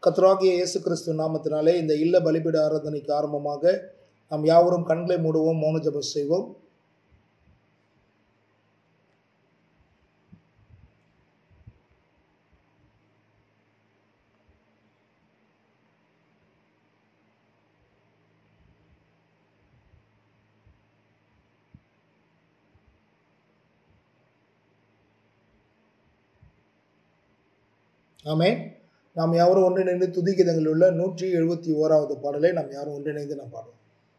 கர்த்தராகிய இயேசு கிறிஸ்து நாமத்தினாலே இந்த இல்ல பலிபீட ஆராதனைக்கு ஆரம்பமாக நாம் யாவரும் கண்களை மூடுவோம் மௌன ஜெபம் செய்வோம் ஆமென் நாம் யாவரும் ஒன்றிணைந்து துதிக்கிதங்களில் உள்ள நூற்றி எழுபத்தி ஓராவது பாடலை நாம் யாரும் ஒன்றிணைந்து நாம் பாடுவோம்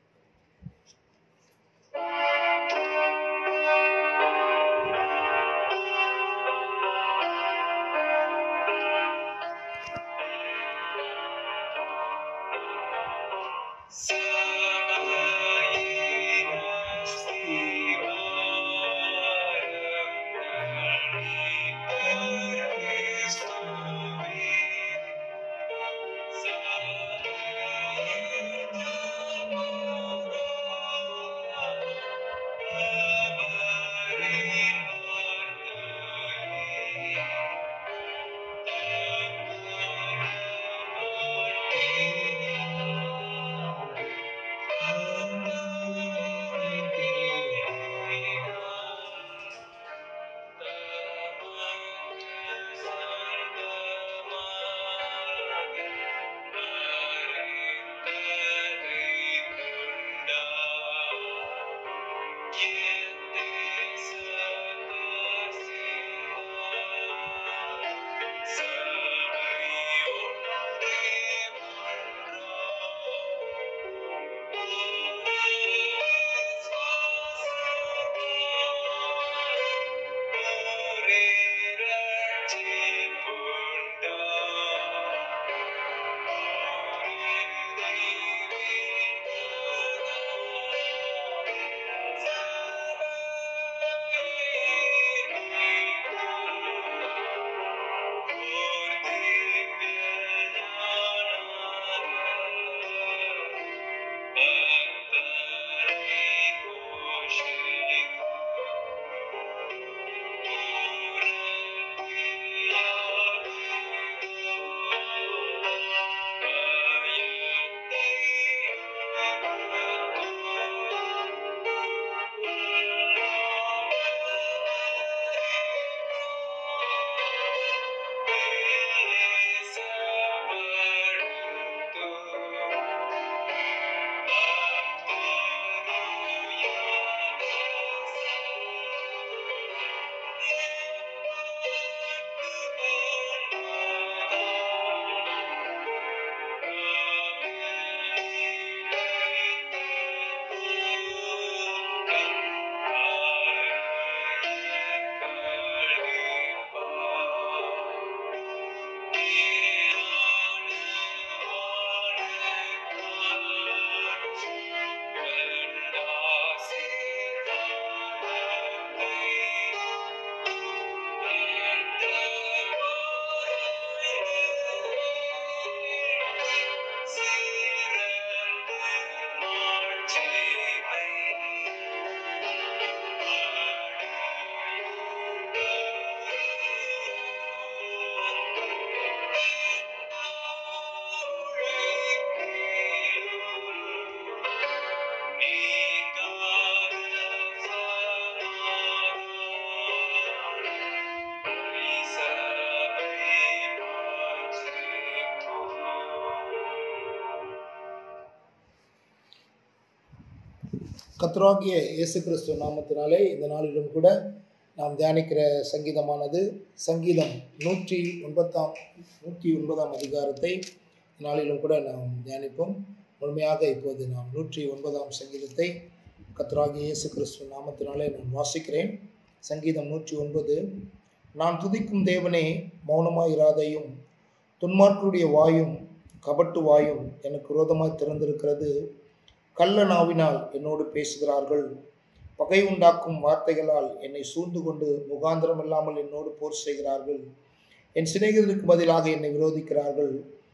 கத்ராகிய இயேசு கிறிஸ்து நாமத்தினாலே இந்த நாளிலும் கூட நாம் தியானிக்கிற சங்கீதமானது சங்கீதம் நூற்றி ஒன்பதாம் நூற்றி ஒன்பதாம் அதிகாரத்தை நாளிலும் கூட நாம் தியானிப்போம் முழுமையாக இப்போது நாம் நூற்றி ஒன்பதாம் சங்கீதத்தை கத்ராகிய இயேசு கிறிஸ்து நாமத்தினாலே நான் வாசிக்கிறேன் சங்கீதம் நூற்றி ஒன்பது நான் துதிக்கும் தேவனே மௌனமாயிராதையும் துன்மாற்றுடைய வாயும் கபட்டு வாயும் எனக்கு விரோதமாய் திறந்திருக்கிறது கள்ள நாவினால் என்னோடு பேசுகிறார்கள் பகை உண்டாக்கும் வார்த்தைகளால் என்னை சூழ்ந்து கொண்டு முகாந்திரம் இல்லாமல் என்னோடு போர் செய்கிறார்கள் என் சிநேகிதருக்கு பதிலாக என்னை விரோதிக்கிறார்கள்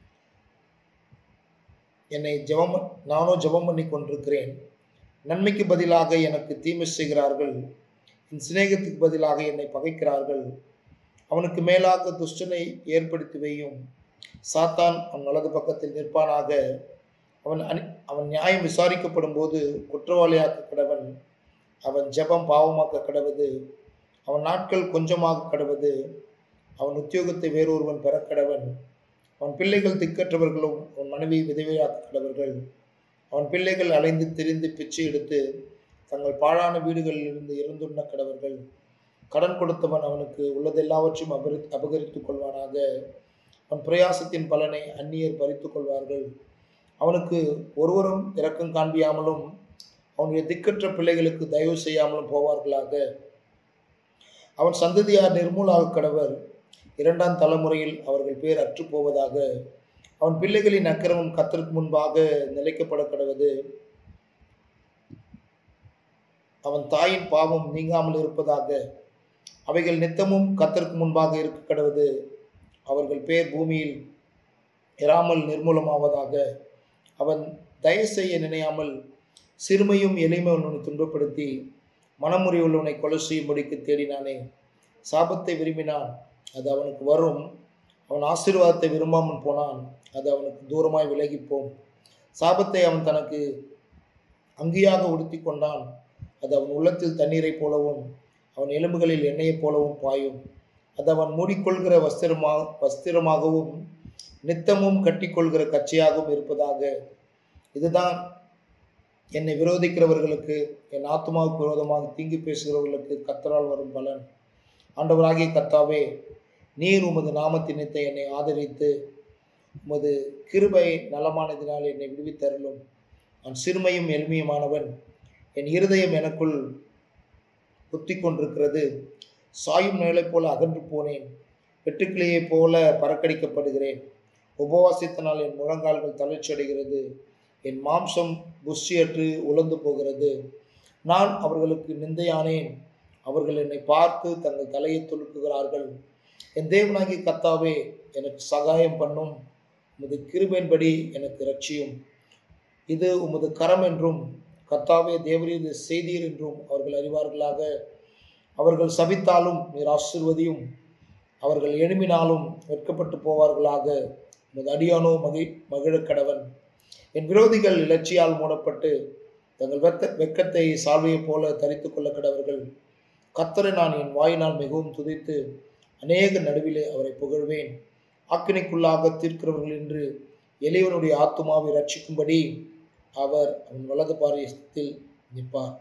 என்னை ஜெபம் நானோ ஜெபம் பண்ணி கொண்டிருக்கிறேன் நன்மைக்கு பதிலாக எனக்கு தீமை செய்கிறார்கள் என் சிநேகத்துக்கு பதிலாக என்னை பகைக்கிறார்கள் அவனுக்கு மேலாக துஷ்டனை ஏற்படுத்தி வையும் சாத்தான் அவன் வலது பக்கத்தில் நிற்பானாக அவன் அனி அவன் நியாயம் விசாரிக்கப்படும் போது குற்றவாளியாக்க கடவன் அவன் ஜெபம் பாவமாக்க கடவுது அவன் நாட்கள் கொஞ்சமாக கடவுது அவன் உத்தியோகத்தை வேறொருவன் பெற கடவன் அவன் பிள்ளைகள் திக்கற்றவர்களும் அவன் மனைவி விதவையாக்க கடவர்கள் அவன் பிள்ளைகள் அலைந்து திரிந்து பிச்சை எடுத்து தங்கள் பாழான வீடுகளில் இருந்து இருந்துண்ண கடவர்கள் கடன் கொடுத்தவன் அவனுக்கு உள்ளதெல்லாவற்றையும் அபரி அபகரித்துக் கொள்வானாக அவன் பிரயாசத்தின் பலனை அந்நியர் பறித்துக் கொள்வார்கள் அவனுக்கு ஒருவரும் இரக்கம் காண்பியாமலும் அவனுடைய திக்கற்ற பிள்ளைகளுக்கு தயவு செய்யாமலும் போவார்களாக அவன் சந்ததியார் நிர்மூலாக கடவர் இரண்டாம் தலைமுறையில் அவர்கள் பேர் அற்று போவதாக அவன் பிள்ளைகளின் அக்கிரமம் கத்தருக்கு முன்பாக நிலைக்கப்பட கடவது அவன் தாயின் பாவம் நீங்காமல் இருப்பதாக அவைகள் நித்தமும் கத்தருக்கு முன்பாக இருக்க கடவது அவர்கள் பேர் பூமியில் இராமல் நிர்மூலமாவதாக அவன் தயவு செய்ய நினையாமல் சிறுமையும் எளிமை உன்னை துன்பப்படுத்தி மனமுறை உள்ளவனை கொலை செய்யும்படிக்கு தேடினானே சாபத்தை விரும்பினான் அது அவனுக்கு வரும் அவன் ஆசீர்வாதத்தை விரும்பாமல் போனான் அது அவனுக்கு தூரமாய் விலகிப்போம் சாபத்தை அவன் தனக்கு அங்கியாக உடுத்தி கொண்டான் அது அவன் உள்ளத்தில் தண்ணீரைப் போலவும் அவன் எலும்புகளில் எண்ணெயைப் போலவும் பாயும் அது அவன் மூடிக்கொள்கிற வஸ்திரமா வஸ்திரமாகவும் நித்தமும் கட்டிக்கொள்கிற கட்சியாகவும் இருப்பதாக இதுதான் என்னை விரோதிக்கிறவர்களுக்கு என் ஆத்மாவுக்கு விரோதமாக தீங்கு பேசுகிறவர்களுக்கு கத்தரால் வரும் பலன் ஆண்டவராகிய கத்தாவே நீர் உமது நாமத்தினத்தை என்னை ஆதரித்து உமது கிருபை நலமானதினால் என்னை விடுவித்தருளும் நான் சிறுமையும் எளிமையுமானவன் என் இருதயம் எனக்குள் குத்தி கொண்டிருக்கிறது சாயும் நிலை போல அகன்று போனேன் வெட்டுக்கிளியைப் போல பறக்கடிக்கப்படுகிறேன் உபவாசித்தனால் என் முழங்கால்கள் தளர்ச்சியடைகிறது என் மாம்சம் புஷ்டியற்று உலர்ந்து போகிறது நான் அவர்களுக்கு நிந்தையானேன் அவர்கள் என்னை பார்த்து தங்கள் தலையை துலுக்குகிறார்கள் என் தேவனாகி கத்தாவே எனக்கு சகாயம் பண்ணும் உமது கிருபையின்படி எனக்கு ரட்சியும் இது உமது கரம் என்றும் கத்தாவே தேவரீது செய்தீர் என்றும் அவர்கள் அறிவார்களாக அவர்கள் சபித்தாலும் நீர் ஆசிர்வதியும் அவர்கள் எழுமினாலும் வெட்கப்பட்டு போவார்களாக உமது அடியானோ மகி மகிழக்கடவன் என் விரோதிகள் இலட்சியால் மூடப்பட்டு தங்கள் வெத்த வெக்கத்தை சால்வையைப் போல தரித்து கொள்ள கடவர்கள் கத்தரை நான் என் வாயினால் மிகவும் துதித்து அநேக நடுவிலே அவரை புகழ்வேன் ஆக்கினைக்குள்ளாக தீர்க்கிறவர்கள் என்று எளியவனுடைய ஆத்துமாவை ரட்சிக்கும்படி அவர் அவன் வலது பாரியத்தில் நிற்பார்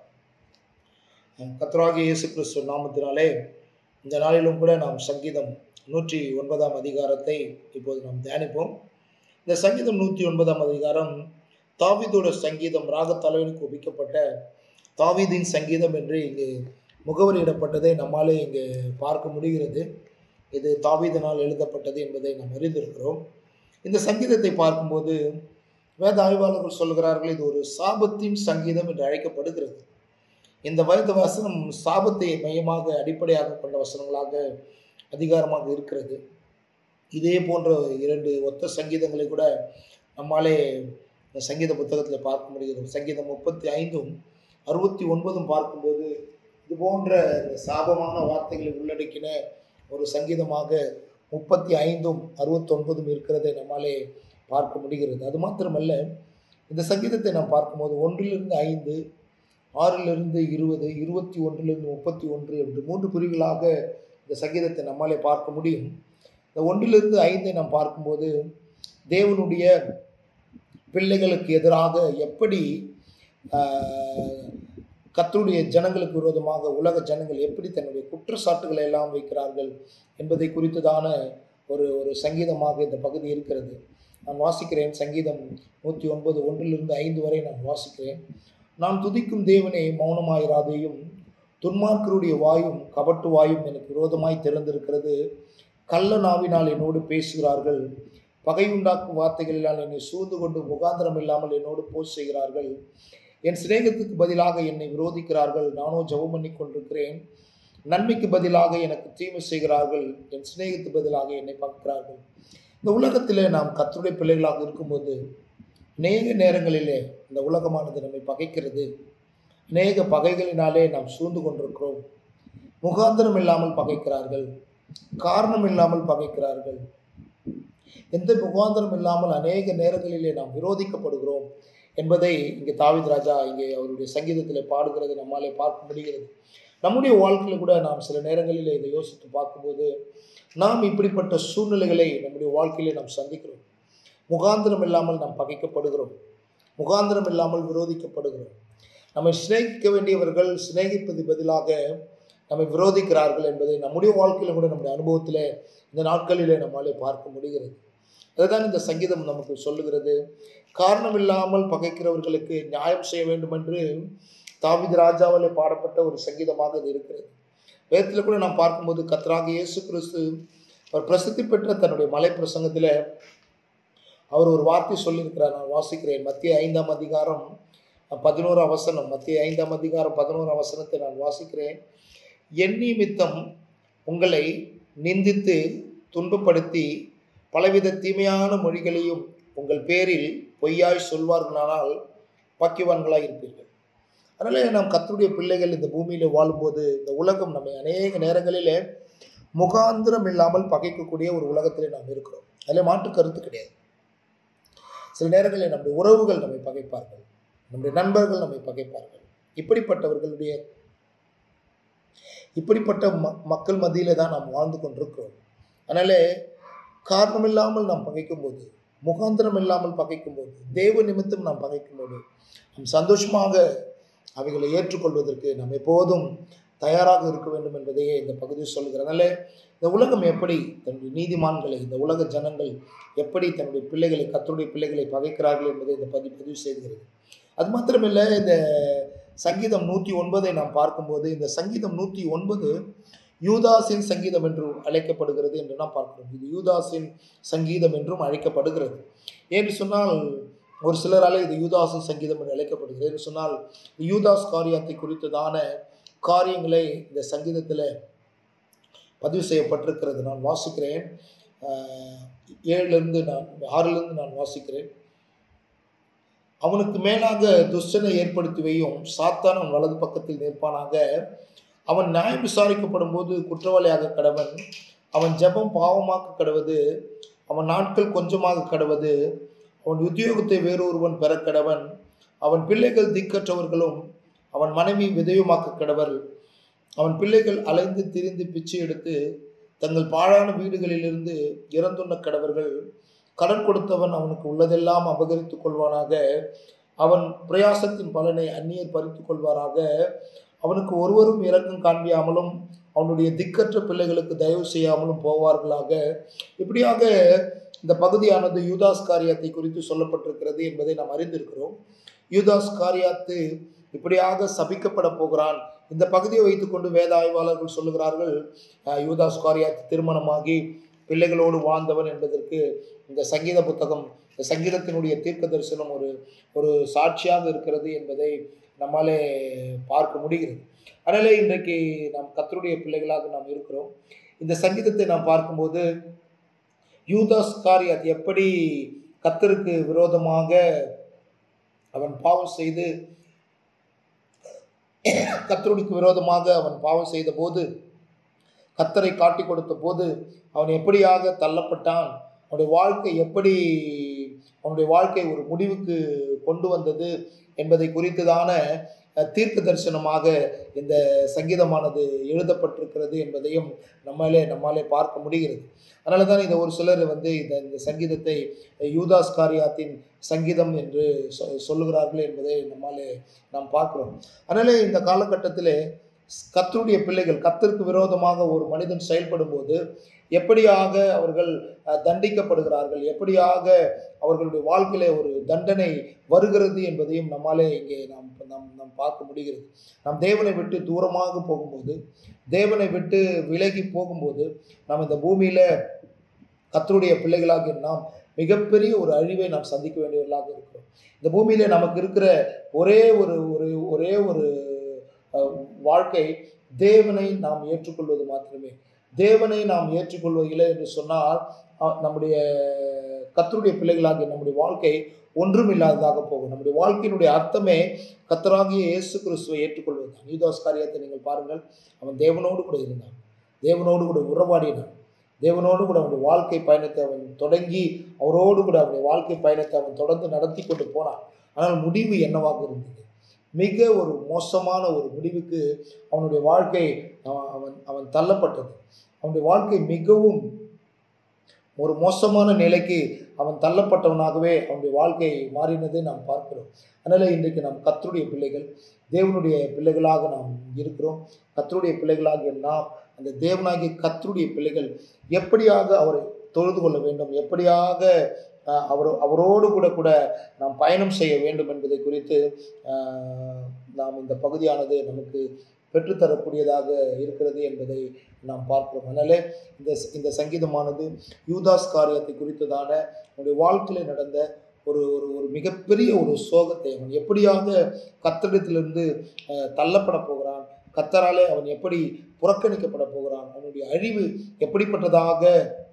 கத்தராகிய இயேசு கிறிஸ்து நாமத்தினாலே இந்த நாளிலும் கூட நாம் சங்கீதம் நூற்றி ஒன்பதாம் அதிகாரத்தை இப்போது நாம் தியானிப்போம் இந்த சங்கீதம் நூற்றி ஒன்பதாம் அதிகாரம் தாவீதோட சங்கீதம் ராக தலைவனுக்கு ஒப்பிக்கப்பட்ட தாவீதின் சங்கீதம் என்று இங்கு முகவரியிடப்பட்டதை நம்மாலே இங்கு பார்க்க முடிகிறது இது தாவீதனால் எழுதப்பட்டது என்பதை நாம் அறிந்திருக்கிறோம் இந்த சங்கீதத்தை பார்க்கும்போது வேத ஆய்வாளர்கள் சொல்கிறார்கள் இது ஒரு சாபத்தின் சங்கீதம் என்று அழைக்கப்படுகிறது இந்த வயது வசனம் சாபத்தை மையமாக அடிப்படையாக கொண்ட வசனங்களாக அதிகாரமாக இருக்கிறது இதே போன்ற இரண்டு ஒத்த சங்கீதங்களை கூட நம்மாலே இந்த சங்கீத புத்தகத்தில் பார்க்க முடிகிறது சங்கீதம் முப்பத்தி ஐந்தும் அறுபத்தி ஒன்பதும் பார்க்கும்போது இது போன்ற சாபமான வார்த்தைகளை உள்ளடக்கின ஒரு சங்கீதமாக முப்பத்தி ஐந்தும் அறுபத்தொன்பதும் இருக்கிறதை நம்மாலே பார்க்க முடிகிறது அது மாத்திரமல்ல இந்த சங்கீதத்தை நாம் பார்க்கும்போது ஒன்றிலிருந்து ஐந்து ஆறிலிருந்து இருபது இருபத்தி ஒன்றிலிருந்து முப்பத்தி ஒன்று என்று மூன்று பிரிவுகளாக இந்த சங்கீதத்தை நம்மாலே பார்க்க முடியும் இந்த ஒன்றிலிருந்து ஐந்தை நாம் பார்க்கும்போது தேவனுடைய பிள்ளைகளுக்கு எதிராக எப்படி கத்தருடைய ஜனங்களுக்கு விரோதமாக உலக ஜனங்கள் எப்படி தன்னுடைய குற்றச்சாட்டுகளை எல்லாம் வைக்கிறார்கள் என்பதை குறித்ததான ஒரு ஒரு சங்கீதமாக இந்த பகுதி இருக்கிறது நான் வாசிக்கிறேன் சங்கீதம் நூற்றி ஒன்பது ஒன்றிலிருந்து ஐந்து வரை நான் வாசிக்கிறேன் நான் துதிக்கும் தேவனே மௌனமாயிராதையும் துன்மார்க்கருடைய வாயும் கபட்டு வாயும் எனக்கு விரோதமாய் திறந்திருக்கிறது கள்ள நாவினால் என்னோடு பேசுகிறார்கள் பகை உண்டாக்கும் வார்த்தைகளினால் என்னை சூழ்ந்து கொண்டு முகாந்திரம் இல்லாமல் என்னோடு போஸ்ட் செய்கிறார்கள் என் சிநேகத்துக்கு பதிலாக என்னை விரோதிக்கிறார்கள் நானோ ஜெபம் பண்ணி கொண்டிருக்கிறேன் நன்மைக்கு பதிலாக எனக்கு தீமை செய்கிறார்கள் என் சிநேகத்துக்கு பதிலாக என்னை பார்க்கிறார்கள் இந்த உலகத்திலே நாம் கத்துடைய பிள்ளைகளாக இருக்கும்போது அநேக நேரங்களிலே இந்த உலகமானது நம்மை பகைக்கிறது அநேக பகைகளினாலே நாம் சூழ்ந்து கொண்டிருக்கிறோம் முகாந்திரம் இல்லாமல் பகைக்கிறார்கள் காரணம் இல்லாமல் பகைக்கிறார்கள் எந்த முகாந்திரம் இல்லாமல் அநேக நேரங்களிலே நாம் விரோதிக்கப்படுகிறோம் என்பதை இங்கே தாவீது ராஜா இங்கே அவருடைய சங்கீதத்தில் பாடுகிறது நம்மாலே பார்க்க முடிகிறது நம்முடைய வாழ்க்கையில் கூட நாம் சில நேரங்களில் இதை யோசித்து பார்க்கும்போது நாம் இப்படிப்பட்ட சூழ்நிலைகளை நம்முடைய வாழ்க்கையிலே நாம் சந்திக்கிறோம் முகாந்திரம் இல்லாமல் நாம் பகைக்கப்படுகிறோம் முகாந்திரம் இல்லாமல் விரோதிக்கப்படுகிறோம் நம்மை சிநேகிக்க வேண்டியவர்கள் சிநேகிப்பது பதிலாக நம்மை விரோதிக்கிறார்கள் என்பதை நம்முடைய வாழ்க்கையில் கூட நம்முடைய அனுபவத்தில் இந்த நாட்களிலே நம்மாலே பார்க்க முடிகிறது அதுதான் இந்த சங்கீதம் நமக்கு சொல்லுகிறது காரணம் இல்லாமல் பகைக்கிறவர்களுக்கு நியாயம் செய்ய வேண்டும் என்று தாவித ராஜாவிலே பாடப்பட்ட ஒரு சங்கீதமாக இது இருக்கிறது வேதத்தில் கூட நாம் பார்க்கும்போது கத்ராக இயேசு கிறிஸ்து அவர் பிரசித்தி பெற்ற தன்னுடைய மலை பிரசங்கத்தில் அவர் ஒரு வார்த்தை சொல்லியிருக்கிறார் நான் வாசிக்கிறேன் மத்திய ஐந்தாம் அதிகாரம் பதினோரு அவசனம் மத்திய ஐந்தாம் அதிகாரம் பதினோரு அவசனத்தை நான் வாசிக்கிறேன் என் நிமித்தம் உங்களை நிந்தித்து துன்பப்படுத்தி பலவித தீமையான மொழிகளையும் உங்கள் பேரில் பொய்யாய் சொல்வார்களானால் பாக்கியவான்களாக இருப்பீர்கள் அதனால் நாம் கத்தருடைய பிள்ளைகள் இந்த பூமியில் வாழும்போது இந்த உலகம் நம்மை அநேக நேரங்களில் முகாந்திரம் இல்லாமல் பகைக்கக்கூடிய ஒரு உலகத்தில் நாம் இருக்கிறோம் அதில் மாற்று கருத்து கிடையாது சில நேரங்களில் நம்முடைய உறவுகள் நம்மை பகைப்பார்கள் நம்முடைய நண்பர்கள் நம்மை பகைப்பார்கள் இப்படிப்பட்டவர்களுடைய இப்படிப்பட்ட ம மக்கள் மத்தியில் தான் நாம் வாழ்ந்து கொண்டிருக்கிறோம் அதனால் காரணமில்லாமல் நாம் பகைக்கும்போது முகாந்திரம் இல்லாமல் பகைக்கும்போது தேவ நிமித்தம் நாம் பகைக்கும்போது நாம் சந்தோஷமாக அவைகளை ஏற்றுக்கொள்வதற்கு நாம் எப்போதும் தயாராக இருக்க வேண்டும் என்பதையே இந்த பகுதி சொல்கிறதுனால இந்த உலகம் எப்படி தன்னுடைய நீதிமான்களை இந்த உலக ஜனங்கள் எப்படி தன்னுடைய பிள்ளைகளை கத்தருடைய பிள்ளைகளை பகைக்கிறார்கள் என்பதை இந்த பதிவு பதிவு செய்கிறது அது மாத்திரமில்லை இந்த சங்கீதம் நூற்றி ஒன்பதை நாம் பார்க்கும்போது இந்த சங்கீதம் நூற்றி ஒன்பது யூதாஸின் சங்கீதம் என்று அழைக்கப்படுகிறது என்று நாம் பார்க்கிறோம் இது யூதாஸின் சங்கீதம் என்றும் அழைக்கப்படுகிறது ஏன்னு சொன்னால் ஒரு சிலரால் இது யூதாஸின் சங்கீதம் என்று அழைக்கப்படுகிறது என்று சொன்னால் யூதாஸ் காரியத்தை குறித்ததான காரியங்களை இந்த சங்கீதத்தில் பதிவு செய்யப்பட்டிருக்கிறது நான் வாசிக்கிறேன் ஏழுலேருந்து நான் ஆறிலிருந்து நான் வாசிக்கிறேன் அவனுக்கு மேலாக துஷ்டனை ஏற்படுத்தி வையும் சாத்தான் அவன் வலது பக்கத்தில் நிற்பானாக அவன் நியாயம் விசாரிக்கப்படும் போது குற்றவாளியாக கடவன் அவன் ஜெபம் பாவமாக்க கடவது அவன் நாட்கள் கொஞ்சமாக கடவது அவன் உத்தியோகத்தை வேறொருவன் பெற கடவன் அவன் பிள்ளைகள் திக்கற்றவர்களும் அவன் மனைவி விதயமாக்க கடவர் அவன் பிள்ளைகள் அலைந்து திரிந்து பிச்சை எடுத்து தங்கள் பாழான வீடுகளிலிருந்து இறந்துண்ண கடவர்கள் கடன் கொடுத்தவன் அவனுக்கு உள்ளதெல்லாம் அபகரித்து கொள்வானாக அவன் பிரயாசத்தின் பலனை அந்நியர் பறித்து கொள்வாராக அவனுக்கு ஒருவரும் இரக்கம் காண்பியாமலும் அவனுடைய திக்கற்ற பிள்ளைகளுக்கு தயவு செய்யாமலும் போவார்களாக இப்படியாக இந்த பகுதியானது யூதாஸ் காரியத்தை குறித்து சொல்லப்பட்டிருக்கிறது என்பதை நாம் அறிந்திருக்கிறோம் யூதாஸ் காரியாத்து இப்படியாக சபிக்கப்பட போகிறான் இந்த பகுதியை வைத்துக்கொண்டு வேத ஆய்வாளர்கள் சொல்லுகிறார்கள் யூதாஸ் காரியாத்து திருமணமாகி பிள்ளைகளோடு வாழ்ந்தவன் என்பதற்கு இந்த சங்கீத புத்தகம் இந்த சங்கீதத்தினுடைய தீர்க்க தரிசனம் ஒரு ஒரு சாட்சியாக இருக்கிறது என்பதை நம்மாலே பார்க்க முடிகிறது அதனாலே இன்றைக்கு நாம் கத்தருடைய பிள்ளைகளாக நாம் இருக்கிறோம் இந்த சங்கீதத்தை நாம் பார்க்கும்போது யூதாஸ் காரியாத் எப்படி கத்தருக்கு விரோதமாக அவன் பாவம் செய்து கத்தருடிக்கு விரோதமாக அவன் பாவம் செய்த போது கத்தரை காட்டி கொடுத்த போது அவன் எப்படியாக தள்ளப்பட்டான் அவனுடைய வாழ்க்கை எப்படி அவனுடைய வாழ்க்கை ஒரு முடிவுக்கு கொண்டு வந்தது என்பதை குறித்துதான தீர்க்க தரிசனமாக இந்த சங்கீதமானது எழுதப்பட்டிருக்கிறது என்பதையும் நம்மாலே நம்மாலே பார்க்க முடிகிறது அதனால தான் இதை ஒரு சிலர் வந்து இந்த இந்த சங்கீதத்தை யூதாஸ் காரியாத்தின் சங்கீதம் என்று சொல்லுகிறார்கள் என்பதை நம்மாலே நாம் பார்க்கிறோம் அதனால இந்த காலகட்டத்தில் கத்தருடைய பிள்ளைகள் கத்தருக்கு விரோதமாக ஒரு மனிதன் செயல்படும் போது எப்படியாக அவர்கள் தண்டிக்கப்படுகிறார்கள் எப்படியாக அவர்களுடைய வாழ்க்கையில ஒரு தண்டனை வருகிறது என்பதையும் நம்மாலே இங்கே நாம் நாம் நாம் பார்க்க முடிகிறது நாம் தேவனை விட்டு தூரமாக போகும்போது தேவனை விட்டு விலகி போகும்போது நாம் இந்த பூமியில் கத்தருடைய பிள்ளைகளாக நாம் மிகப்பெரிய ஒரு அழிவை நாம் சந்திக்க வேண்டியவர்களாக இருக்கிறோம் இந்த பூமியில் நமக்கு இருக்கிற ஒரே ஒரு ஒரு ஒரே ஒரு வாழ்க்கை தேவனை நாம் ஏற்றுக்கொள்வது மாத்திரமே தேவனை நாம் ஏற்றுக்கொள்வதில்லை என்று சொன்னால் நம்முடைய கத்தருடைய பிள்ளைகளாகிய நம்முடைய வாழ்க்கை ஒன்றும் இல்லாததாக போகும் நம்முடைய வாழ்க்கையினுடைய அர்த்தமே கத்தராகிய இயேசு கிறிஸ்துவை ஏற்றுக்கொள்வது தான் யூதாஸ் காரியத்தை நீங்கள் பாருங்கள் அவன் தேவனோடு கூட இருந்தான் தேவனோடு கூட உறவாடினான் தேவனோடு கூட அவனுடைய வாழ்க்கை பயணத்தை அவன் தொடங்கி அவரோடு கூட அவனுடைய வாழ்க்கை பயணத்தை அவன் தொடர்ந்து நடத்தி கொண்டு போனான் ஆனால் முடிவு என்னவாக இருந்தது மிக ஒரு மோசமான ஒரு முடிவுக்கு அவனுடைய வாழ்க்கை அவன் அவன் அவன் தள்ளப்பட்டது அவனுடைய வாழ்க்கை மிகவும் ஒரு மோசமான நிலைக்கு அவன் தள்ளப்பட்டவனாகவே அவனுடைய வாழ்க்கை மாறினதை நாம் பார்க்கிறோம் அதனால் இன்றைக்கு நாம் கத்தருடைய பிள்ளைகள் தேவனுடைய பிள்ளைகளாக நாம் இருக்கிறோம் கத்தருடைய பிள்ளைகளாகிய நாம் அந்த தேவனாகிய கத்தருடைய பிள்ளைகள் எப்படியாக அவரை தொழுது கொள்ள வேண்டும் எப்படியாக அஹ், அவர் அவரோடு கூட கூட நாம் பயணம் செய்ய வேண்டும் என்பதை குறித்து அஹ், நாம் இந்த பகுதியானது நமக்கு பெற்றுத்தரக்கூடியதாக இருக்கிறது என்பதை நாம் பார்க்கிறோம் அதனால இந்த இந்த சங்கீதமானது யூதாஸ் காரியத்தை குறித்ததான அவனுடைய வாழ்க்கையில் நடந்த ஒரு ஒரு ஒரு மிகப்பெரிய ஒரு சோகத்தை அவன் எப்படியாக கத்தடத்திலிருந்து அஹ், தள்ளப்பட போகிறான் கத்தராலே அவன் எப்படி புறக்கணிக்கப்பட போகிறான் அவனுடைய அழிவு எப்படிப்பட்டதாக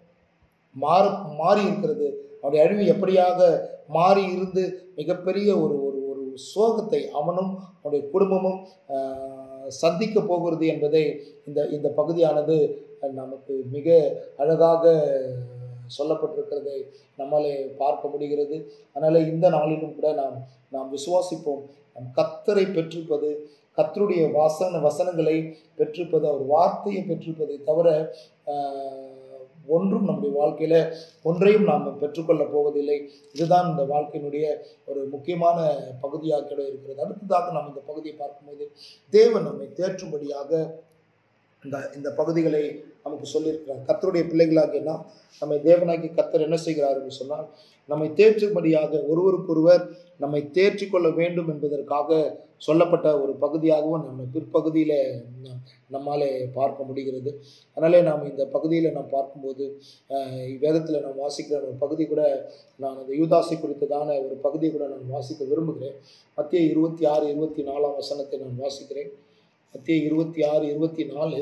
மாற மாறி இருக்கிறது அவனுடைய அழிவு எப்படியாக மாறி இருந்து மிகப்பெரிய ஒரு ஒரு ஒரு சோகத்தை அவனும் அவனுடைய குடும்பமும் ஆஹ், சந்திக்க போகிறது என்பதை இந்த இந்த பகுதியானது நமக்கு மிக அழகாக சொல்லப்பட்டிருக்கிறதை நம்மாலே பார்க்க முடிகிறது அதனால் இந்த நாளிலும் கூட நாம் நாம் விசுவாசிப்போம் நம் கத்தரை பெற்றிருப்பது கத்தருடைய வாசன வசனங்களை பெற்றிருப்பது அவர் வார்த்தையை பெற்றிருப்பதை தவிர ஆஹ், ஒன்றும் நம்முடைய வாழ்க்கையில் ஒன்றையும் நாம் பெற்றுக்கொள்ளப் போவதில்லை இதுதான் இந்த வாழ்க்கையினுடைய ஒரு முக்கியமான பகுதியாக கூட இருக்கிறது அடுத்ததாக நாம் இந்த பகுதியை பார்க்கும்போது தேவன் நம்மை தேற்றும்படியாக இந்த இந்த பகுதிகளை நமக்கு சொல்லியிருக்கிறார் கத்தருடைய பிள்ளைகளாகிய நாம் நம்மை தேவனாகி கத்தர் என்ன செய்கிறார் என்று சொன்னால் நம்மை தேற்றும்படியாக ஒருவருக்கொருவர் நம்மை தேற்றிக்கொள்ள வேண்டும் என்பதற்காக சொல்லப்பட்ட ஒரு பகுதியாகவும் நம்ம பிற்பகுதியில் நம்- நம்மாலே பார்க்க முடிகிறது அதனாலே நாம் இந்த பகுதியில் நாம் பார்க்கும்போது அஹ், வேதத்தில் நாம் வாசிக்கிற ஒரு பகுதி கூட நான் அந்த யூதாசை குறித்ததான ஒரு பகுதியை கூட நான் வாசிக்க விரும்புகிறேன் மத்திய இருபத்தி ஆறு இருபத்தி நாலாம் வசனத்தை நான் வாசிக்கிறேன் மத்திய இருபத்தி ஆறு இருபத்தி நாலு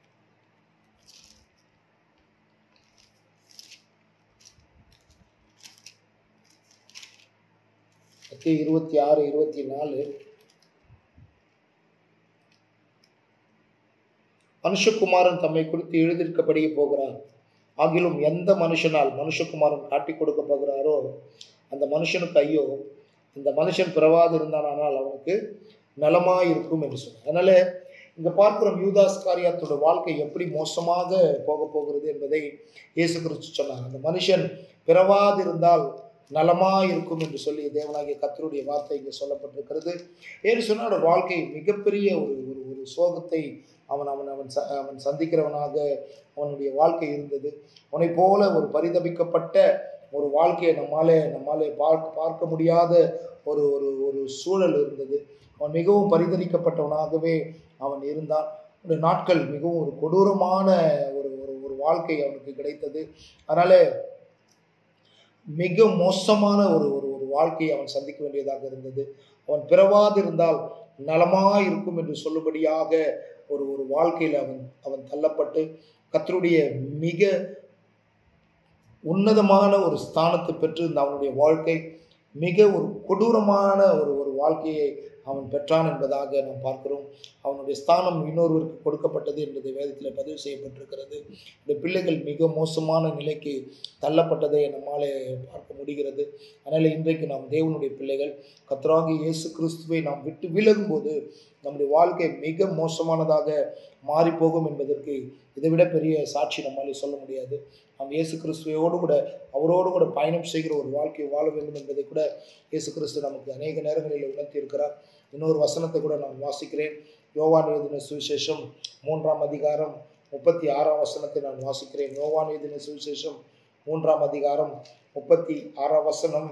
மத்திய இருபத்தி ஆறு இருபத்தி நாலு மனுஷகுமாரன் தம்மை குறித்து எழுதியிருக்கபடியே போகிறார் ஆகிலும் எந்த மனுஷனால் மனுஷகுமாரன் காட்டிக் கொடுக்க போகிறாரோ அந்த மனுஷனுக்கு ஐயோ இந்த மனுஷன் பிறவாது இருந்தானால் அவனுக்கு நலமாய் இருக்கும் என்று சொன்னார் அதனால இங்க பார்க்கிறோம் யூதாஸ் காரியாத்தோட வாழ்க்கை எப்படி மோசமாக போக போகிறது என்பதை இயேசு கிறிஸ்து சொன்னார் அந்த மனுஷன் பிறவாதிருந்தால் நலமாய் இருக்கும் என்று சொல்லி தேவனாகிய கத்தருடைய வார்த்தை இங்கே சொல்லப்பட்டிருக்கிறது ஏன்னு சொன்னால் அவனோட வாழ்க்கை மிகப்பெரிய ஒரு ஒரு ஒரு சோகத்தை அவன் அவன் அவன் ச அவன் சந்திக்கிறவனாக அவனுடைய வாழ்க்கை இருந்தது அவனை போல ஒரு பரிதபிக்கப்பட்ட ஒரு வாழ்க்கையை நம்மாலே நம்மாலே பார்க்க பார்க்க முடியாத ஒரு ஒரு ஒரு சூழல் இருந்தது அவன் மிகவும் பரிதரிக்கப்பட்டவனாகவே அவன் இருந்தான் ஒரு நாட்கள் மிகவும் ஒரு கொடூரமான ஒரு ஒரு ஒரு வாழ்க்கை அவனுக்கு கிடைத்தது அதனால மிக மோசமான ஒரு ஒரு ஒரு வாழ்க்கையை அவன் சந்திக்க வேண்டியதாக இருந்தது அவன் பிறவாதிருந்தால் நலமாய் இருக்கும் என்று சொல்லும்படியாக ஒரு ஒரு வாழ்க்கையில் அவன் அவன் தள்ளப்பட்டு கத்தருடைய மிக உன்னதமான ஒரு ஸ்தானத்தை பெற்றிருந்த அவனுடைய வாழ்க்கை மிக ஒரு கொடூரமான ஒரு ஒரு வாழ்க்கையை அவன் பெற்றான் என்பதாக நாம் பார்க்கிறோம் அவனுடைய ஸ்தானம் இன்னொருவருக்கு கொடுக்கப்பட்டது என்பதை வேதத்தில் பதிவு செய்யப்பட்டிருக்கிறது இந்த பிள்ளைகள் மிக மோசமான நிலைக்கு தள்ளப்பட்டதை நம்மாலே பார்க்க முடிகிறது அதனால் இன்றைக்கு நாம் தேவனுடைய பிள்ளைகள் கத்தராகி இயேசு கிறிஸ்துவை நாம் விட்டு விலகும்போது நம்முடைய வாழ்க்கை மிக மோசமானதாக மாறிப்போகும் என்பதற்கு இதைவிட பெரிய சாட்சி நம்மாலே சொல்ல முடியாது நாம் இயேசு கிறிஸ்துவோடு கூட அவரோடு கூட பயணம் செய்கிற ஒரு வாழ்க்கையை வாழ வேண்டும் என்பதை கூட இயேசு கிறிஸ்து நமக்கு அநேக நேரங்களில் உணர்த்தி இருக்கிறார் இன்னொரு வசனத்தை கூட நான் வாசிக்கிறேன் யோவான் எழுதின சுவிசேஷம் மூன்றாம் அதிகாரம் முப்பத்தி ஆறாம் வசனத்தை நான் வாசிக்கிறேன் யோவான் எழுதின சுவிசேஷம் மூன்றாம் அதிகாரம் முப்பத்தி ஆறாம் வசனம்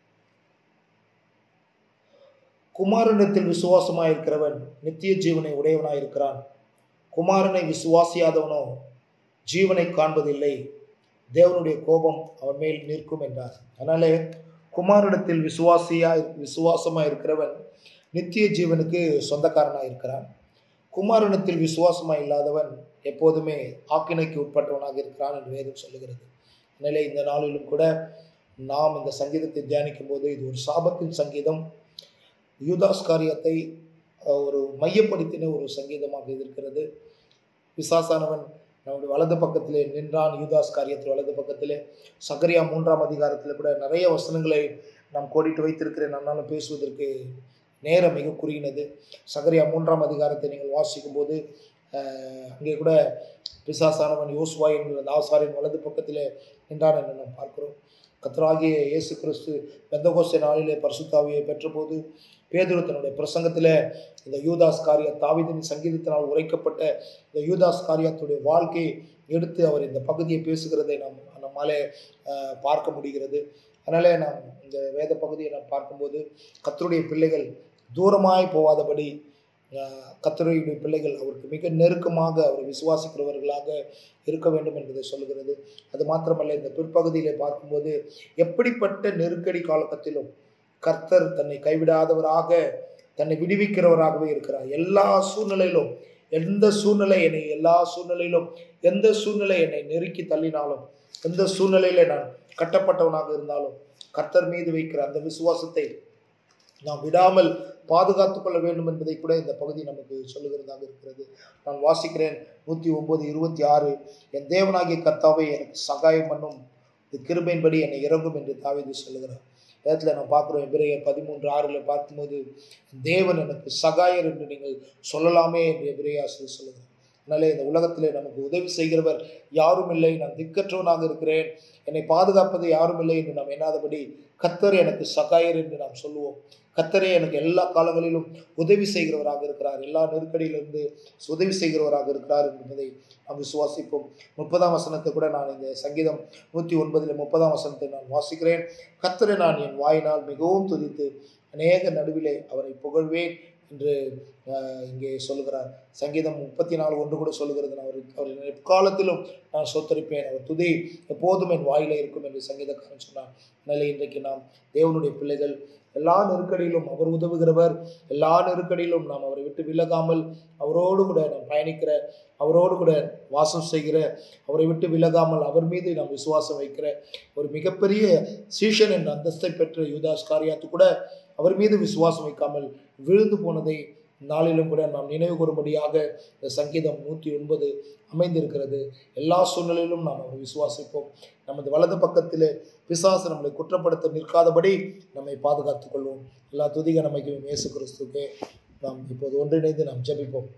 குமாரனிடத்தில் விசுவாசமாயிருக்கிறவன் நித்திய ஜீவனை உடையவனாயிருக்கிறான் குமாரனை விசுவாசியாதவனோ ஜீவனை காண்பதில்லை தேவனுடைய கோபம் அவன் மேல் நிற்கும் என்றார் அதனாலே குமாரிடத்தில் விசுவாசியா விசுவாசமாக இருக்கிறவன் நித்திய ஜீவனுக்கு சொந்தக்காரனாக இருக்கிறான் குமாரனத்தில் விசுவாசமாக இல்லாதவன் எப்போதுமே ஆக்கினைக்கு உட்பட்டவனாக இருக்கிறான் என்று வேதம் சொல்லுகிறது அதனாலே இந்த நாளிலும் கூட நாம் இந்த சங்கீதத்தை தியானிக்கும் போது இது ஒரு சாபத்தின் சங்கீதம் யூதாஸ் காரியத்தை அஹ், ஒரு மையப்படுத்தின ஒரு சங்கீதமாக இருக்கிறது பிசாசானவன் நம்முடைய வலது பக்கத்திலே நின்றான் யூதாஸ் காரியத்தில் வலது பக்கத்திலே சகரியா மூன்றாம் அதிகாரத்தில் கூட நிறைய வசனங்களை நாம் கோடிட்டு வைத்திருக்கிறேன் நன்னாலும் பேசுவதற்கு நேரம் மிக குறுகினது சகரியா மூன்றாம் அதிகாரத்தை நீங்கள் வாசிக்கும் போது அஹ், அங்கே கூட பிசாசானவன் யோசுவா என்கிற அந்த ஆசாரின் வலது பக்கத்திலே நின்றான் என்று நாம் பார்க்கிறோம் கத்தராகிய இயேசு கிறிஸ்து பெந்தகோஸ்தே நாளிலே பரிசுத்தாவியை பெற்றபோது பேதுரு தன்னுடைய பிரசங்கத்தில் இந்த யூதாஸ் காரிய தாவீதின் சங்கீதத்தினால் உரைக்கப்பட்ட இந்த யூதாஸ் காரியத்துடைய வாழ்க்கையை எடுத்து அவர் இந்த பகுதியை பேசுகிறதை நாம் நம்மாலே அஹ், பார்க்க முடிகிறது அதனாலே நாம் இந்த வேத பகுதியை நாம் பார்க்கும்போது கத்தருடைய பிள்ளைகள் தூரமாய் போகாதபடி அஹ், கர்த்தருடைய பிள்ளைகள் அவருக்கு மிக நெருக்கமாக அவர் விசுவாசிக்கிறவர்களாக இருக்க வேண்டும் என்பதை சொல்லுகிறது அது மாத்திரமல்ல இந்த பிற்பகுதியிலே பார்க்கும்போது எப்படிப்பட்ட நெருக்கடி காலகத்திலும் கர்த்தர் தன்னை கைவிடாதவராக தன்னை விடுவிக்கிறவராகவே இருக்கிறார் எல்லா சூழ்நிலையிலும் எந்த சூழ்நிலை என்னை எல்லா சூழ்நிலையிலும் எந்த சூழ்நிலை என்னை நெருக்கி தள்ளினாலும் எந்த சூழ்நிலையில நான் கட்டப்பட்டவனாக இருந்தாலும் கர்த்தர் மீது வைக்கிற அந்த விசுவாசத்தை நாம் விடாமல் பாதுகாத்துக் கொள்ள வேண்டும் என்பதை கூட இந்த பகுதி நமக்கு சொல்லுகிறதாக இருக்கிறது நான் வாசிக்கிறேன் நூற்றி ஒன்பது இருபத்தி ஆறு என் தேவனாகிய கர்த்தாவை எனக்கு சகாயம் பண்ணும் இது கிருபையின்படி என்னை இறங்கும் என்று தாவீது சொல்லுகிறார் வேதத்தில் நம்ம பார்க்குறோம் எபிரேயர் பதிமூன்று ஆறில் பார்க்கும்போது தேவன் எனக்கு சகாயர் என்று நீங்கள் சொல்லலாமே என்று எபிரேயாசிரியர் சொல்லுகிறார் அதனாலே இந்த உலகத்திலே நமக்கு உதவி செய்கிறவர் யாரும் இல்லை நான் திக்கற்றவனாக இருக்கிறேன் என்னை பாதுகாப்பது யாரும் இல்லை என்று நாம் எண்ணாதபடி கத்தர் எனக்கு சகாயர் என்று நாம் சொல்லுவோம் கத்தரே எனக்கு எல்லா காலங்களிலும் உதவி செய்கிறவராக இருக்கிறார் எல்லா நெருக்கடியிலிருந்து உதவி செய்கிறவராக இருக்கிறார் என்பதை நாம் விசுவாசிப்போம் முப்பதாம் வசனத்தை கூட நான் இந்த சங்கீதம் நூற்றி ஒன்பதில் முப்பதாம் வசனத்தை நான் வாசிக்கிறேன் கத்தரை நான் என் வாயினால் மிகவும் துதித்து அநேக நடுவிலே அவரை புகழ்வேன் என்று ஆஹ், இங்கே சொல்லுகிறார் சங்கீதம் முப்பத்தி நாலு ஒன்று கூட சொல்லுகிறது நான் அவர் அவர் எக்காலத்திலும் நான் சொத்தரிப்பேன் அவர் துதி எப்போதும் என் வாயில இருக்கும் என்று சங்கீதக்காரன் சொன்னார் அதனால இன்றைக்கு நாம் தேவனுடைய பிள்ளைகள் எல்லா நெருக்கடியிலும் அவர் உதவுகிறவர் எல்லா நெருக்கடியிலும் நாம் அவரை விட்டு விலகாமல் அவரோடு கூட நாம் பயணிக்கிற அவரோடு கூட வாசம் செய்கிற அவரை விட்டு விலகாமல் அவர் மீது நாம் விசுவாசம் வைக்கிற ஒரு மிகப்பெரிய சீஷன் என்ற அந்தஸ்தை பெற்ற யூதாஸ் காரியாத்து கூட அவர் மீது விசுவாசம் வைக்காமல் விழுந்து போனதை நாளிலும் கூட நாம் நினைவு கூறும்படியாக இந்த சங்கீதம் நூற்றி ஒன்பது அமைந்திருக்கிறது எல்லா சூழ்நிலையிலும் நாம் அவரை விசுவாசிப்போம் நமது வலது பக்கத்திலே பிசாசு நம்மளை குற்றப்படுத்த நிற்காதபடி நம்மை பாதுகாத்துக் கொள்வோம் எல்லா துதிக நமக்கு இயேசு கிறிஸ்துக்கே நாம் இப்போது ஒன்றிணைந்து நாம் ஜெபிப்போம்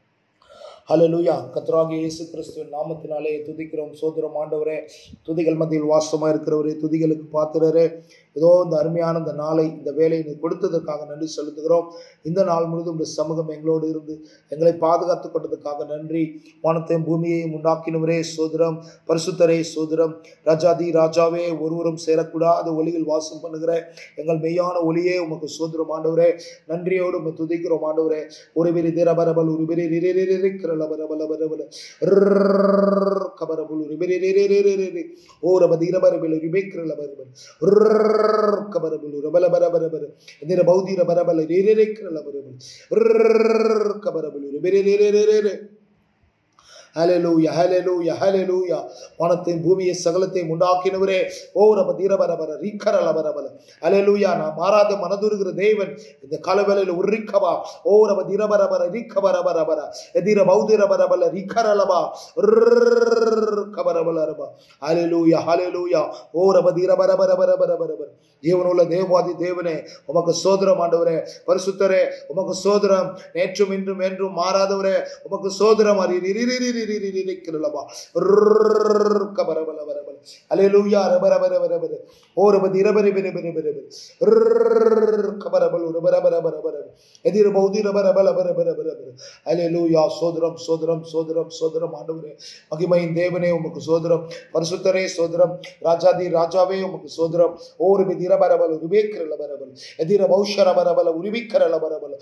ஹalleluya கர்த்தராகிய இயேசு கிறிஸ்துவின் நாமத்தினாலே துதிக்கிறோம் சோதரம் ஆண்டவரே துதிகள் மத்தியில் வாசமா இருக்கிறவரே துதிகளுக்கு பாத்திரரே ஏதோ இந்த அருமையான இந்த நாளை இந்த வேலையை நீ கொடுத்ததற்காக நன்றி செலுத்துகிறோம் இந்த நாள் முழுதும் இந்த சமூகம் எங்களோடு இருந்து எங்களை பாதுகாத்து கொண்டதுக்காக நன்றி வானத்தையும் பூமியையும் உண்டாக்கினவரே சோதரம் பரிசுத்தரே சோதரம் ராஜாதி ராஜாவே ஒருவரும் சேரக்கூடாத ஒளியில் வாசம் பண்ணுகிற எங்கள் மெய்யான ஒளியே உமக்கு சோதரம் ஆண்டவரே நன்றியோடு உம்மை துதிக்கிறோம் ஆண்டவரே ஒரு பெரி திரபரபல் ஒரு பெரி ரிரிரிரிக்கிறல பரபல பரபல கபரபுல் ஒரு பெரி ரிரிரிரிரி ஓ ரப தீரபரபல ரிபேக்கிறல பரபல் கபரபுல் ரபல பரபரபர எதிர பௌதிர பரபல ரிரிரிக்கிறல பரபல் கபரபுல் ரிபெரி ரிரிரிரி ஹalleluya ஹalleluya ஹalleluya வானத்தையும் பூமியை சகலத்தையும் உண்டாக்கினவரே ஓ ரப தீரபரபர ரீக்கரல பரபல ஹalleluya நான் மாறாத மனதுருகிற தேவன் இந்த காலவேளையில் உரிக்கவா ஓ ரப தீரபரபர ரீக்கபரபரபர எதிர பௌதிர பரபல ரீக்கரலபா கபரபலரபா ஹalleluya ஹalleluya ஓ ரப தீரபரபரபரபரபர ஜீவனுள்ள தேவாதி தேவனே உமக்கு சோதரம் ஆண்டவரே பரிசுத்தரே உமக்கு சோதரம் நேற்றும் இன்றும் என்றும் மாறாதவரே உமக்கு சோதரம் அறிரிரிரிரிரிரிரிக்கிறலபா கபரபல வரபல அலேலூயா ரபரபர வரபர ஓ ரபதி ரபரி பிரி பிரி பிரி பிரி கபரபல் ரபரபர வரபர எதிர பௌதி ரபரபல பரபர பரபர அலேலூயா சோதரம் சோதரம் சோதரம் சோதரம் ஆண்டவரே மகிமையின் தேவனே உமக்கு சோதரம் பரிசுத்தரே சோதரம் ராஜாதி ராஜாவே உமக்கு சோதரம் ஓ ரபி திரபரபல உருவேக்கிறல பரபல எதிர பௌஷர பரபல உருவிக்கிறல பரபல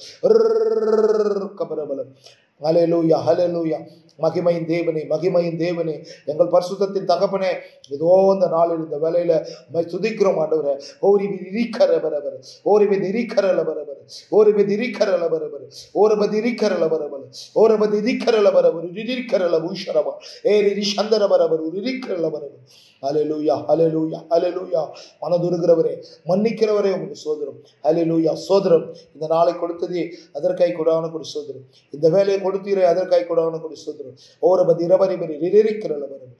கபரபல ஹalleluya ஹalleluya மகிமையின் தேவனே மகிமையின் தேவனே எங்கள் பரிசுத்தத்தின் தகப்பனே ஏதோ இந்த நாளில் இந்த வேலையில உம்மை துதிக்கிறோம் ஆண்டவரே ஓரி திரிக்கர பரபர ஓரி திரிக்கரல பரபர ஓரி திரிக்கரல பரபர ஓரி திரிக்கரல பரபர ஓரி திரிக்கரல பரபர திரிக்கரல பூஷரமா ஏ ரிரி சந்தர பரபர திரிக்கரல பரபர ஹalleluya ஹalleluya ஹalleluya மனதுருகிறவரே மன்னிக்கிறவரே உங்களுக்கு சோதரம் ஹalleluya சோதரம் இந்த நாளை கொடுத்ததே அதற்காய் கொடான ஒரு சோதரம் இந்த வேலையை கொடுத்தீரே அதற்காய் கூட கூடி சோதரம் ஓரபதி இரபரி பெரி ரிரிக்கிறல வரும்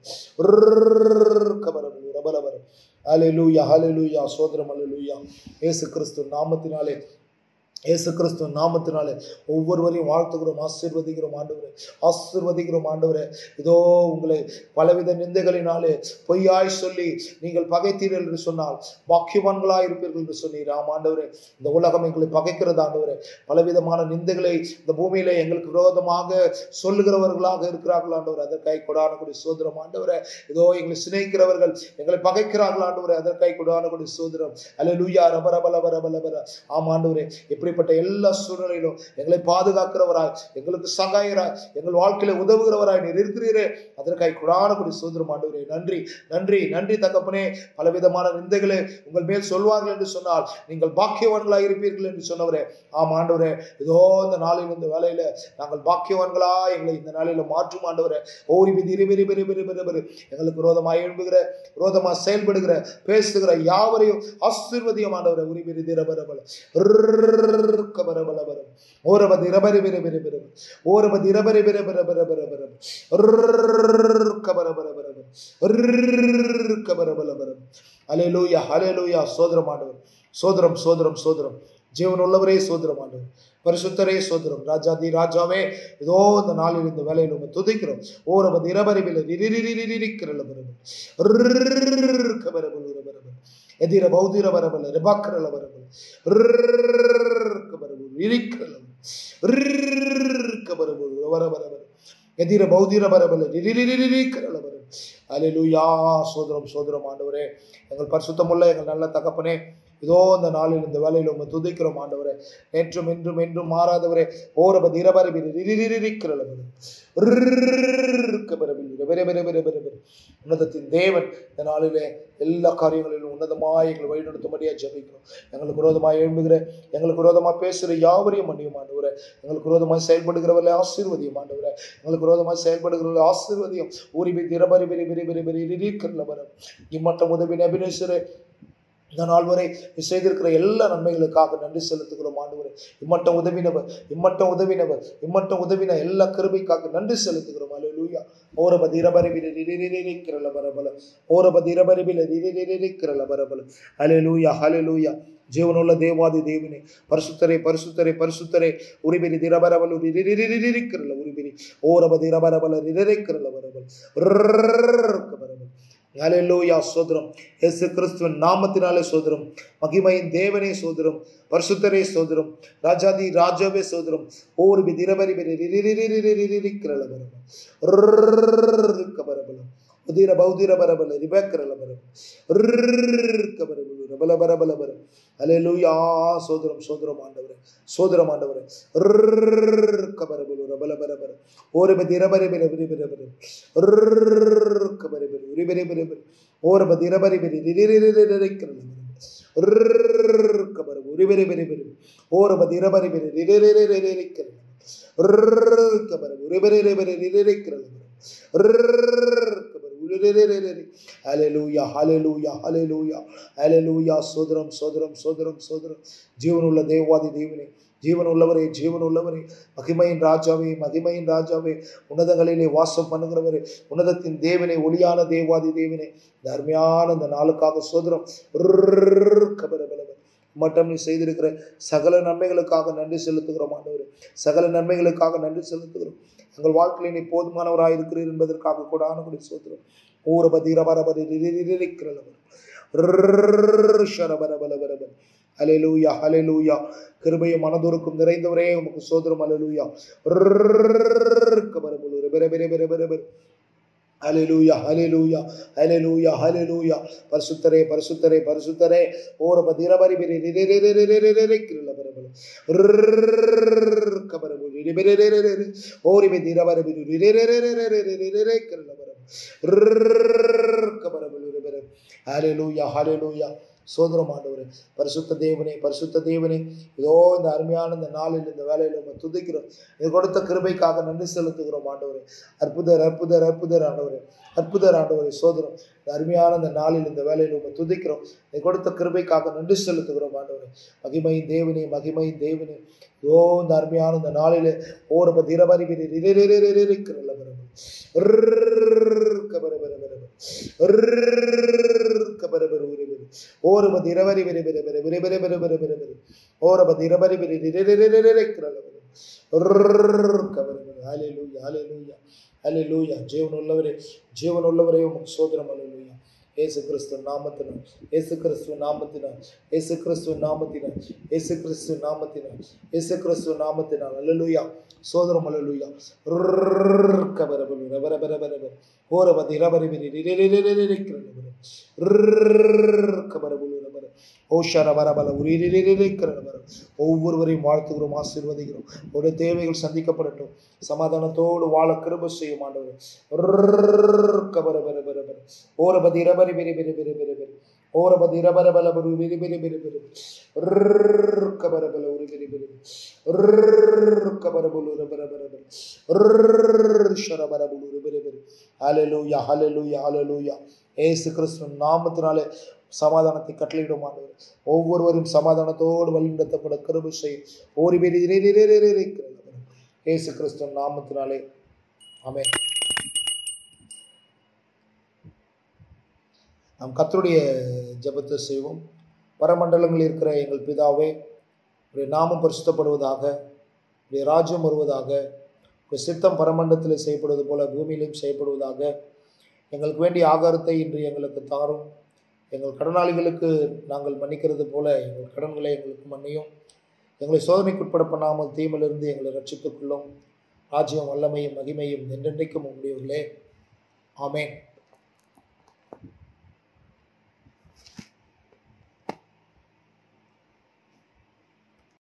கபரம் ரபல வரும் அலையூயா அலையூயா சோதரம் அலையூயா இயேசு கிறிஸ்து நாமத்தினாலே இயேசு கிறிஸ்து நாமத்தினாலே ஒவ்வொருவரையும் வாழ்த்துகிறோம் ஆசீர்வதிக்கிறோம் ஆண்டவரே ஆசீர்வதிக்கிறோம் ஆண்டவரே இதோ உங்களை பலவித நிந்தைகளினாலே பொய்யாய் சொல்லி நீங்கள் பகைத்தீர்கள் என்று சொன்னால் பாக்கியவான்களாய் இருப்பீர்கள் என்று சொன்னீர் ஆம் ஆண்டவரே இந்த உலகம் எங்களை பகைக்கிறது ஆண்டவரே பலவிதமான நிந்தைகளை இந்த பூமியிலே எங்களுக்கு விரோதமாக சொல்லுகிறவர்களாக இருக்கிறார்கள் ஆண்டவர் அதற்காய் கொடான கூடிய சோதரம் ஆண்டவரே இதோ எங்களை சிநேகிக்கிறவர்கள் எங்களை பகைக்கிறார்கள் ஆண்டவரே அதற்காய் கொடான கூடிய சோதரம் அல்ல லூயா ரப ரப ரப ரப ரப ஆம் ஆண்டவரே எப்படிப்பட்ட எல்லா சூழ்நிலையிலும் எங்களை பாதுகாக்கிறவராய் எங்களுக்கு சகாயராய் எங்கள் வாழ்க்கையில உதவுகிறவராய் நீர் இருக்கிறீரே அதற்காய் குடான கூடிய சோதரம் ஆண்டவரே நன்றி நன்றி நன்றி தகப்பனே பலவிதமான நிந்தைகளை உங்கள் மேல் சொல்வார்கள் என்று சொன்னால் நீங்கள் பாக்கியவான்களாய் இருப்பீர்கள் என்று சொன்னவரே ஆம் ஆண்டவரே இதோ இந்த நாளில் இந்த வேலையில நாங்கள் பாக்கியவான்களா எங்களை இந்த நாளில மாற்றும் ஆண்டவரே ஓரி பிரி பெரி பெரி பெரி பெரி பெரி எங்களுக்கு விரோதமாய் எழும்புகிற விரோதமாக செயல்படுகிற பேசுகிற யாவரையும் ஆசீர்வதியம் ஆண்டவரை உரி பெரி திரபரபல கபரபலபரம் ஓரபதி இரபரி பிர பிர பிர ஓரபதி இரபரி பிர பிர பிர பிர பிர கபரபரபரபரம் கபரபலபரம் அலையலூயா அலையலூயா சோதரம் ஆண்டவர் சோதரம் சோதரம் சோதரம் ஜீவன் உள்ளவரே சோதரம் ஆண்டவர் பரிசுத்தரே சோதரம் ராஜாதி ராஜாவே ஏதோ இந்த நாளில் இந்த வேலையில் உங்க துதிக்கிறோம் ஓரபதி இரபரிபில் ரிரிரிரிரிக்கிறல பரபல் கபரபல் உரபரபல் எதிர பௌதிர வரபல ரிபாக்கரல வரபல் கபரபல் இரிக்கிறல கபரபல் வர வரபல் எதிர பௌதிர வரபல ரிரிரிரிரிக்கிறல வரபல் அலையிலுயா சோதரம் சோதரம் ஆண்டவரே எங்கள் பரிசுத்தமுள்ள எங்கள் நல்ல தகப்பனே இதோ இந்த நாளில் இந்த வேலையில் உங்க துதிக்கிறோம் ஆண்டவரே நேற்றும் என்றும் என்றும் மாறாதவரே ஓரபதி இரபரபில் ரிரிரிரிக்கிறளவர் உன்னதத்தின் தேவன் இந்த நாளிலே எல்லா காரியங்களிலும் உன்னதமாய் எங்களை வழிநடத்தும்படியாக ஜபிக்கிறோம் எங்களுக்கு விரோதமாக எழும்புகிற எங்களுக்கு விரோதமாக பேசுகிற யாவரையும் மன்னியும் ஆண்டவரே எங்களுக்கு விரோதமாக செயல்படுகிறவர்களை ஆசீர்வதியும் ஆண்டவரே எங்களுக்கு விரோதமாக செயல்படுகிறவர்களை ஆசீர்வதியும் ஊரிபி திரபரி பெரி பெரி பெரி பெரி இருக்கிற வரும் இம்மட்டம் உதவி அபிநேஸ்வரே இந்த நாள் வரை நீ செய்திருக்கிற எல்லா நன்மைகளுக்காக நன்றி செலுத்துகிறோம் ஆண்டவரே இம்மட்டம் உதவினவர் இம்மட்டம் உதவினவர் இம்மட்டம் உதவின எல்லா கிருபைக்காக நன்றி செலுத்துகிறோம் அலையூயா ஓரபதி இரபரிபில ரிரிரிரிக்கிறல பரபல ஓரபதி இரபரிபில ரிரிரிரிக்கிறல பரபல அலையூயா அலையூயா ஜீவனுள்ள தேவாதி தேவினே பரிசுத்தரே பரிசுத்தரே பரிசுத்தரே உரிபிரி திரபரபல ரிரிரிரிக்கிறல உரிபிரி ஓரபதி இரபரபல ரிரிரிக்கிறல பரபல் பரபல் ஹalleluya சோதரம் இயேசு கிறிஸ்துவின் நாமத்தினாலே சோதரம் மகிமையின் தேவனே சோதரம் பரிசுத்தரே சோதரம் ராஜாதி ராஜாவே சோதரம் ஓர் வி திரபரி பெரி ரிரிரிரிரிரிரிக்கிறல பரபலம் பரபலம் உதிர பௌதிர பரபல ரிபக்கரல பரபலம் பரபலம் ரபல பரபல பரம் ஹalleluya சோதரம் சோதரம் ஆண்டவரே சோதரம் ஆண்டவரே கபரபல ரபல பரபல ஓர் வி திரபரி பெரி பெரி பெரி பெரி கபரபல உரி பெரி பெரி பெரி ஓர் வி திரபரி பெரி ரிரிரிரிரிரிக்கிறல கபரபல உரி பெரி பெரி பெரி ஓர் வி திரபரி பெரி ரிரிரிரிரிரிக்கிறல கபரபல உரி பெரி பெரி ரிரிரிக்கிறல ஹalleluya ஹalleluya ஹalleluya ஹalleluya சோதரம் சோதரம் சோதரம் சோதரம் ஜீவனுள்ள தேவாதி தேவனே ஜீவன் உள்ளவரே ஜீவன் உள்ளவரே மகிமையின் ராஜாவே மகிமையின் ராஜாவே உன்னதங்களிலே வாசம் பண்ணுகிறவரே உன்னதத்தின் தேவனே ஒளியான தேவாதி தேவனே இந்த அருமையான இந்த நாளுக்காக சோதரம் கபரபலவர் மட்டும் நீ செய்திருக்கிற சகல நன்மைகளுக்காக நன்றி செலுத்துகிறோம் ஆண்டவரே சகல நன்மைகளுக்காக நன்றி செலுத்துகிறோம் எங்கள் வாழ்க்கையில் நீ போதுமானவராக இருக்கிறீர் என்பதற்காக கூட ஆனகுடி சோதரம் ஊரபதி ரபரபதி ஷரபரபலபரபர் அலையலூயா அலையலூயா கிருபையும் மனதுருக்கும் நிறைந்தவரே உமக்கு சோதரம் அலையலூயா கபரபுலு பெற பெற பெற பெற பெற ஹalleluya ஹalleluya ஹalleluya ஹalleluya பரிசுத்தரே பரிசுத்தரே பரிசுத்தரே ஓர பதிரபரி பெரி ரிரிரிரிரிரிரிரி கிருல பரபல கபரபு ரிரிரிரிரிரி ஓரி பதிரபரி பெரி ரிரிரிரிரிரிரிரி கிருல பரபல கபரபு ரிரிரி ஹalleluya ஹalleluya சோதரம் ஆண்டவரே பரிசுத்த தேவனே பரிசுத்த தேவனே இதோ இந்த அருமையான இந்த நாளில் இந்த வேலையில் நம்ம துதிக்கிறோம் இது கொடுத்த கிருபைக்காக நன்றி செலுத்துகிறோம் ஆண்டவரே அற்புதர் அற்புதர் அற்புதர் ஆண்டவரே அற்புதர் ஆண்டவரே சோதரம் இந்த அருமையான இந்த நாளில் இந்த வேலையில் உங்க துதிக்கிறோம் நீ கொடுத்த கிருபைக்காக நன்றி செலுத்துகிறோம் ஆண்டவரே மகிமை தேவனே மகிமை தேவனே ஓ இந்த அருமையான இந்த நாளிலே ஓரப திரபரி இருக்கிறல்ல ஓரபதி இரவரி விரி விரி விரி விரி விரி விரி விரி விரி விரி ஓரபதி இரவரி விரி இருக்கிறல்ல ஹalleluya ஹalleluya ஹalleluya ஜீவனுள்ளவரே ஜீவனுள்ளவரே உமக்கு சோதரம் ஹalleluya இயேசு கிறிஸ்து நாமத்தினால் இயேசு கிறிஸ்து நாமத்தினால் இயேசு கிறிஸ்து நாமத்தினால் இயேசு கிறிஸ்து நாமத்தினால் இயேசு கிறிஸ்து நாமத்தினால் ஹalleluya சோதரம் ஹalleluya கபரபலு ரபர பர பர பர ஓரபதி இரவரி விரி இருக்கிறல்ல கபரபலு ரபர ஓஷர வரபல உரிக்கிறன ஒவ்வொருவரையும் வாழ்த்துகிறோம் ஆசீர்வதிக்கிறோம் ஒரு தேவைகள் சந்திக்கப்படட்டும் சமாதானத்தோடு வாழ கிருப செய்யும் ஆண்டவர் கபர பர பர பர ஓரபதி இரபரி பெரி பெரி பெரி பெரி பெரி ஓரபதி இரபர பல பரு பெரி பெரி பெரி பெரி கபர பல உரி பெரி பெரி கபர புலு ரபர பர பர ஷரபர புலு பெரி பெரி ஹalleluya ஹalleluya ஹalleluya ஏசு கிறிஸ்து நாமத்தினாலே சமாதானத்தை கட்டளையிடும் ஆண்டவர் ஒவ்வொருவரும் சமாதானத்தோடு வழிநடத்தப்பட கருபு செய்யும் ஒரு பேர் ஏசு கிறிஸ்து நாமத்தினாலே ஆமே நாம் கத்தருடைய ஜபத்தை செய்வோம் பரமண்டலங்களில் இருக்கிற எங்கள் பிதாவே உடைய நாமம் பரிசுத்தப்படுவதாக உடைய ராஜ்யம் வருவதாக உடைய சித்தம் பரமண்டலத்தில் செய்யப்படுவது போல பூமியிலும் செய்யப்படுவதாக எங்களுக்கு வேண்டிய ஆகாரத்தை இன்று எங்களுக்கு தாரும் எங்கள் கடனாளிகளுக்கு நாங்கள் மன்னிக்கிறது போல எங்கள் கடன்களை எங்களுக்கு மன்னியும் எங்களை சோதனைக்குட்பட பண்ணாமல் தீமையிலிருந்து எங்களை ரட்சித்துக் கொள்ளும் ராஜ்யம் வல்லமையும் மகிமையும் என்றென்றைக்கும் உங்களுடையவர்களே ஆமேன்